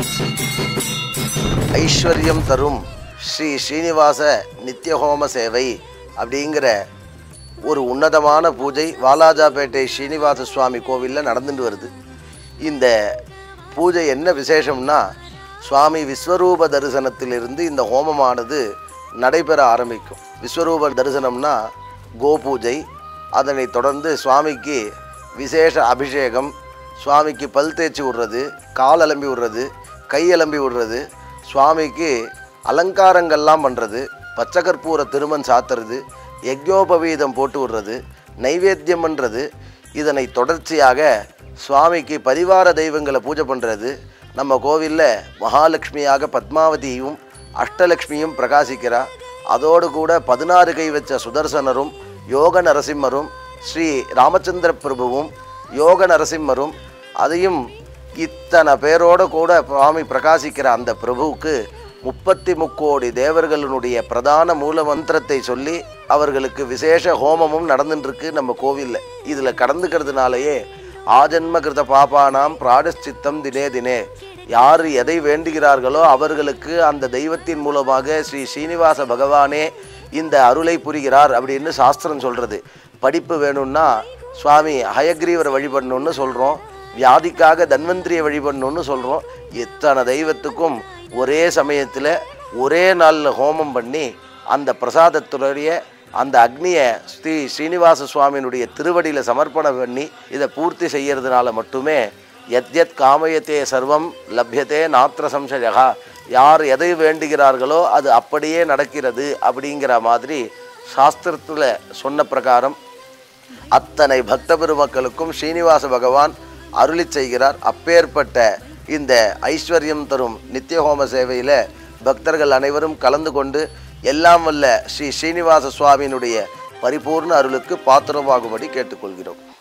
ஐஸ்வர்யம் தரும் ஸ்ரீ ஸ்ரீனிவாச நித்தியஹோம சேவை அப்படிங்கிற ஒரு உன்னதமான பூஜை வாலாஜாபேட்டை ஸ்ரீனிவாச சுவாமி கோவிலில் நடந்துட்டு வருது இந்த பூஜை என்ன விசேஷம்னா சுவாமி விஸ்வரூப தரிசனத்திலிருந்து இந்த ஹோமமானது நடைபெற ஆரம்பிக்கும் விஸ்வரூப தரிசனம்னா கோபூஜை அதனைத் தொடர்ந்து சுவாமிக்கு விசேஷ அபிஷேகம் சுவாமிக்கு பல் தேய்ச்சி விடுறது கால் அலம்பி விடுறது கை அலம்பி விடுறது சுவாமிக்கு அலங்காரங்கள்லாம் பண்ணுறது பச்சைக்கற்பூர திருமண் சாத்துறது யஜ்ஞோபவீதம் போட்டு விடுறது நைவேத்தியம் பண்ணுறது இதனை தொடர்ச்சியாக சுவாமிக்கு பரிவார தெய்வங்களை பூஜை பண்ணுறது நம்ம கோவிலில் மகாலட்சுமியாக பத்மாவதியும் அஷ்டலக்ஷ்மியும் பிரகாசிக்கிறா அதோடு கூட பதினாறு கை வச்ச சுதர்சனரும் யோக நரசிம்மரும் ஸ்ரீ ராமச்சந்திர பிரபுவும் யோக நரசிம்மரும் அதையும் இத்தனை பேரோட கூட சுவாமி பிரகாசிக்கிற அந்த பிரபுவுக்கு முப்பத்தி முக்கோடி தேவர்களுடைய பிரதான மூல மந்திரத்தை சொல்லி அவர்களுக்கு விசேஷ ஹோமமும் நடந்துட்டு இருக்கு நம்ம கோவிலில் இதில் கடந்துக்கிறதுனாலயே ஆஜன்ம கிருத பாபானாம் பிராடச்சித்தம் தினே தினே யார் எதை வேண்டுகிறார்களோ அவர்களுக்கு அந்த தெய்வத்தின் மூலமாக ஸ்ரீ ஸ்ரீனிவாச பகவானே இந்த அருளை புரிகிறார் அப்படின்னு சாஸ்திரம் சொல்கிறது படிப்பு வேணும்னா சுவாமி ஹயக்ரீவரை வழிபடணும்னு சொல்கிறோம் வியாதிக்காக தன்வந்திரியை வழிபடணும்னு சொல்கிறோம் இத்தனை தெய்வத்துக்கும் ஒரே சமயத்தில் ஒரே நாளில் ஹோமம் பண்ணி அந்த பிரசாதத்துடைய அந்த அக்னியை ஸ்ரீ ஸ்ரீனிவாச சுவாமியினுடைய திருவடியில் சமர்ப்பணம் பண்ணி இதை பூர்த்தி செய்யறதுனால மட்டுமே எத் எத் காமயத்தே சர்வம் லப்யத்தே நாத்திர சம்சயகா யார் எதை வேண்டுகிறார்களோ அது அப்படியே நடக்கிறது அப்படிங்கிற மாதிரி சாஸ்திரத்தில் சொன்ன பிரகாரம் அத்தனை பக்த பெருமக்களுக்கும் ஸ்ரீனிவாச பகவான் அருளி செய்கிறார் அப்பேற்பட்ட இந்த ஐஸ்வர்யம் தரும் நித்தியஹோம சேவையில் பக்தர்கள் அனைவரும் கலந்து கொண்டு எல்லாம் வல்ல ஸ்ரீ ஸ்ரீனிவாச சுவாமியினுடைய பரிபூர்ண அருளுக்கு பாத்திரமாகும்படி கேட்டுக்கொள்கிறோம்